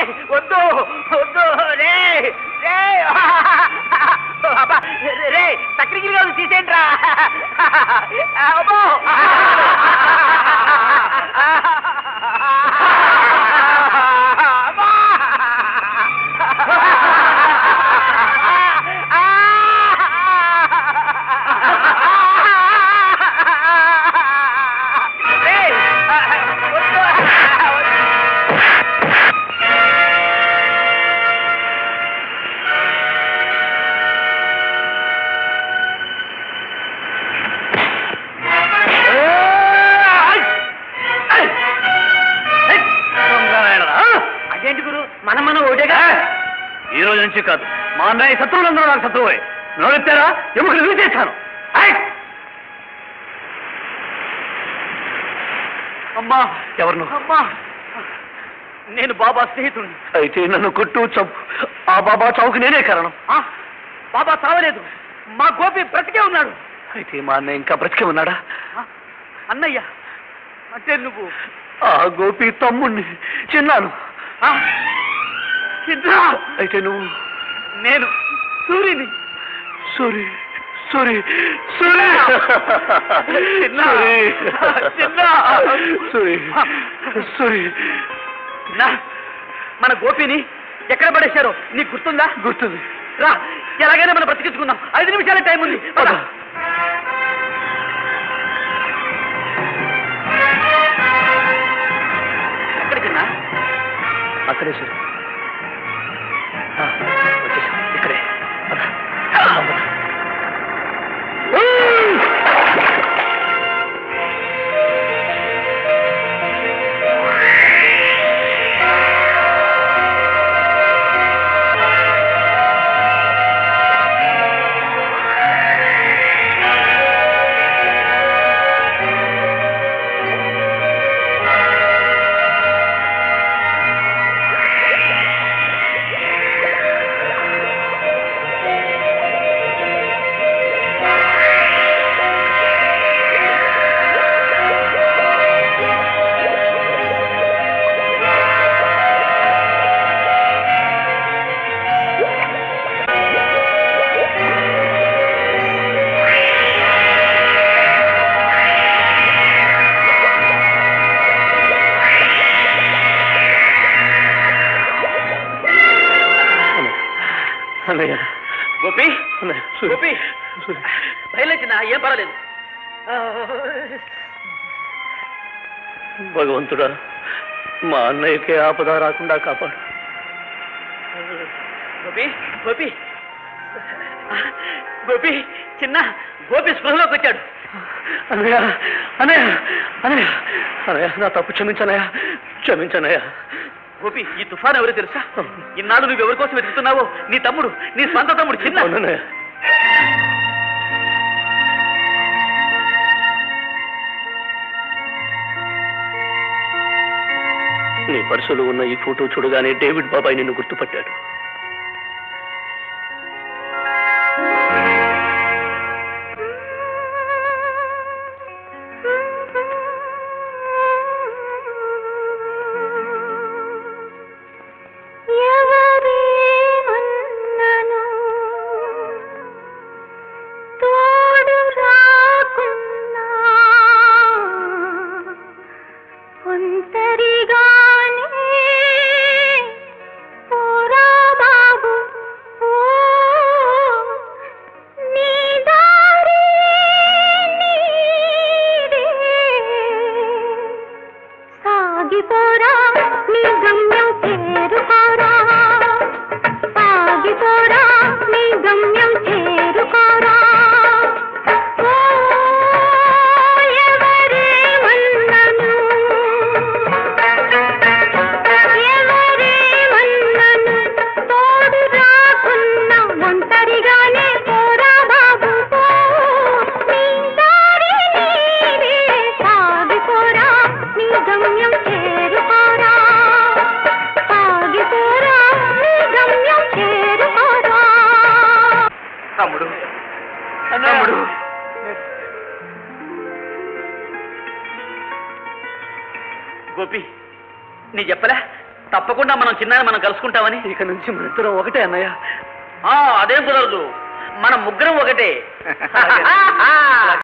వద్దు వద్దు రే రే అబ్బా, రే చక్రగిరి గారు తీసేయండిరా అబ్బో అబ్బా! రేయ్, వద్దు. అదేంటి గురు మనం మనం ఒకటేగా ఈ రోజు నుంచి కాదు మా అన్నయ్య శత్రువులందరూ నాకు శత్రువే నోరెత్తారా ఎముకలు విధిస్తాను అమ్మా ఎవరు నువ్వు? అమ్మా నేను బాబా స్నేహితుడిని అయితే నన్ను కొట్టు చంపు ఆ బాబా చౌకి నేనే కారణం ఆ, బాబా చావలేదు మా గోపి బ్రతికే ఉన్నాడు అయితే మా అన్నయ్య ఇంకా బ్రతికే ఉన్నాడా ఆ, అన్నయ్య అంటే నువ్వు ఆ గోపి తమ్ముణ్ణి చిన్నాను ఆ, చిన్నా అయితే నువ్వు నేను సూర్యుని సూరి సూరి సూరి చిన్న. చిన్న. సూరి సూరి చిన్నా మన గోపిని ఎక్కడ పడేశారో నీకు గుర్తుందా గుర్తుంది రా ఎలాగైనా మనం బ్రతికించుకుందాం ఐదు నిమిషాల టైం ఉంది పద. పద. ఎక్కడికి చిన్నా? అక్కడే సూరి ఆ, వచ్చేసాం ఇక్కడే పద. పద. అన్నయ్య గోపి అన్నయ్య సూరి గోపి సూరి బయలుచిన ఏం పర్వాలేదు భగవంతుడా మా అన్నయ్యకి ఆపద రాకుండా కాపాడు గోపి గోపి గోపి చిన్న గోపి స్పృహలోకి వచ్చాడు అన్నయ్య అన్నయ్య అన్నయ్య అన్నయ్య నా తప్పు క్షమించనయ్య క్షమించనయ్య గోపి ఈ తుఫాన్ ఎవరో తెలుసా ఇన్నాళ్ళు నువ్వు ఎవరి కోసం వెతుకుతున్నావో నీ తమ్ముడు నీ స్వంత తమ్ముడు చిన్న అవునన్నయ్య నీ పర్సులో ఉన్న ఈ ఫోటో చూడగానే డేవిడ్ బాబాయ్ నిన్ను గుర్తుపట్టాడు ఎవరేమన్నను తోడు రాకున్నా ఒంటరిగానే పోరా బాబు ఓ నీ దారి నీదే సాగిపోరా నీ గమ్యం చేరుకోరా సాగిపోరా నీ గమ్యం చేరుకోరా ఓ ఎవరేమన్నను ఎవరేమన్నను తోడు రాకున్నా ఒంటరిగానే పోరా బాబు పో నీ దారి నీదే సాగిపోరా నీ గమ్యం చేరుకోరా సాగిపోరా నీ గమ్యం చేరుకోరా తమ్ముడు తమ్ముడు గోపి నీ చెప్పలే తప్పకుండా మనం చిన్నాన్ని మనం కలుసుకుంటామని ఇక నుంచి మన ఇద్దరం ఒకటే అన్నయ్య ఆ, అదేం కుదరదు మనం ముగ్గురం ఒకటే అలాగే.